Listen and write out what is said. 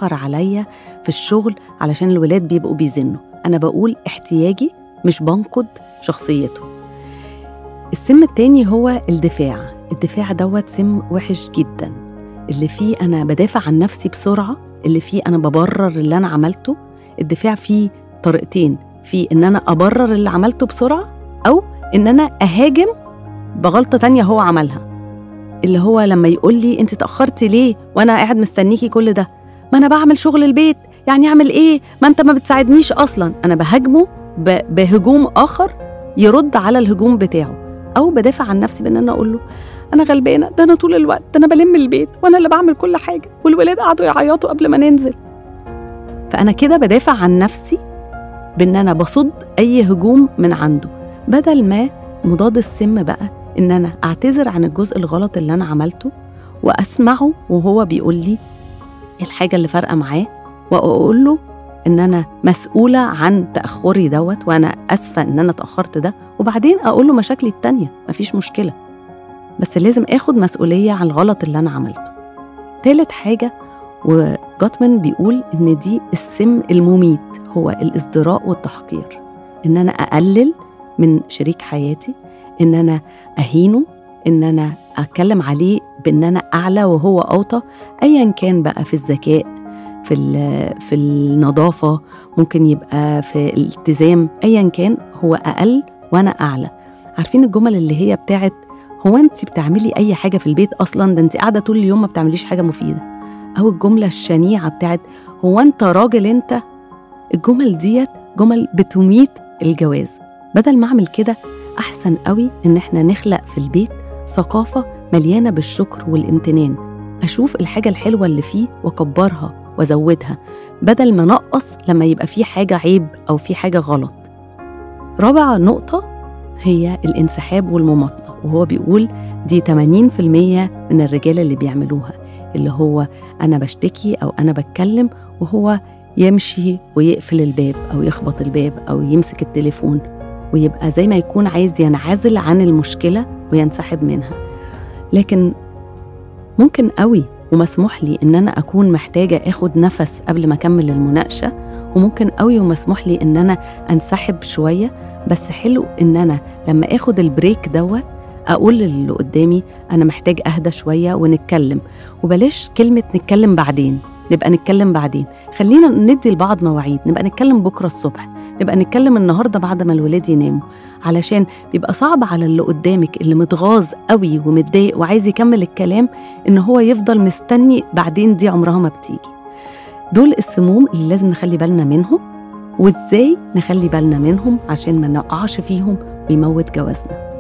بيتأخر عليا في الشغل علشان الولاد بيبقوا بيزنوا أنا بقول احتياجي مش بنقد شخصيته السم التاني هو الدفاع الدفاع دوت سم وحش جدا اللي فيه أنا بدافع عن نفسي بسرعة اللي فيه أنا ببرر اللي أنا عملته الدفاع فيه طريقتين في إن أنا أبرر اللي عملته بسرعة أو إن أنا أهاجم بغلطة تانية هو عملها اللي هو لما يقول لي أنت تأخرتي ليه وأنا قاعد مستنيكي كل ده ما أنا بعمل شغل البيت يعني أعمل إيه ما أنت ما بتساعدنيش أصلا أنا بهاجمه بهجوم آخر يرد على الهجوم بتاعه أو بدافع عن نفسي بإن أنا أقول له أنا غلبانة ده أنا طول الوقت ده أنا بلم البيت وأنا اللي بعمل كل حاجة والولاد قعدوا يعيطوا قبل ما ننزل فأنا كده بدافع عن نفسي بإن أنا بصد أي هجوم من عنده بدل ما مضاد السم بقى إن أنا أعتذر عن الجزء الغلط اللي أنا عملته وأسمعه وهو بيقول لي الحاجة اللي فارقة معاه وأقول له إن أنا مسؤولة عن تأخري دوت وأنا أسفة إن أنا اتأخرت ده وبعدين أقول له مشاكلي التانية مفيش مشكلة بس لازم آخد مسؤولية عن الغلط اللي أنا عملته تالت حاجة وجاتمان بيقول إن دي السم المميت هو الازدراء والتحقير إن أنا أقلل من شريك حياتي إن أنا أهينه إن أنا أتكلم عليه بإن أنا أعلى وهو أوطى أيا كان بقى في الذكاء في في النظافة ممكن يبقى في الالتزام أيا كان هو أقل وأنا أعلى عارفين الجمل اللي هي بتاعت هو أنت بتعملي أي حاجة في البيت أصلا ده أنت قاعدة طول اليوم ما بتعمليش حاجة مفيدة أو الجملة الشنيعة بتاعت هو أنت راجل أنت الجمل ديت جمل بتميت الجواز بدل ما أعمل كده أحسن قوي إن إحنا نخلق في البيت ثقافة مليانة بالشكر والامتنان أشوف الحاجة الحلوة اللي فيه وأكبرها وأزودها بدل ما نقص لما يبقى فيه حاجة عيب أو فيه حاجة غلط رابع نقطة هي الانسحاب والمماطلة وهو بيقول دي 80% من الرجال اللي بيعملوها اللي هو أنا بشتكي أو أنا بتكلم وهو يمشي ويقفل الباب أو يخبط الباب أو يمسك التليفون ويبقى زي ما يكون عايز ينعزل عن المشكلة وينسحب منها لكن ممكن قوي ومسموح لي إن أنا أكون محتاجة أخد نفس قبل ما أكمل المناقشة وممكن قوي ومسموح لي إن أنا أنسحب شوية بس حلو إن أنا لما أخد البريك دوت أقول للي قدامي أنا محتاج أهدى شوية ونتكلم وبلاش كلمة نتكلم بعدين نبقى نتكلم بعدين خلينا ندي لبعض مواعيد نبقى نتكلم بكرة الصبح نبقى نتكلم النهارده بعد ما الولاد يناموا علشان بيبقى صعب على اللي قدامك اللي متغاظ قوي ومتضايق وعايز يكمل الكلام ان هو يفضل مستني بعدين دي عمرها ما بتيجي دول السموم اللي لازم نخلي بالنا منهم وازاي نخلي بالنا منهم عشان ما نقعش فيهم ويموت جوازنا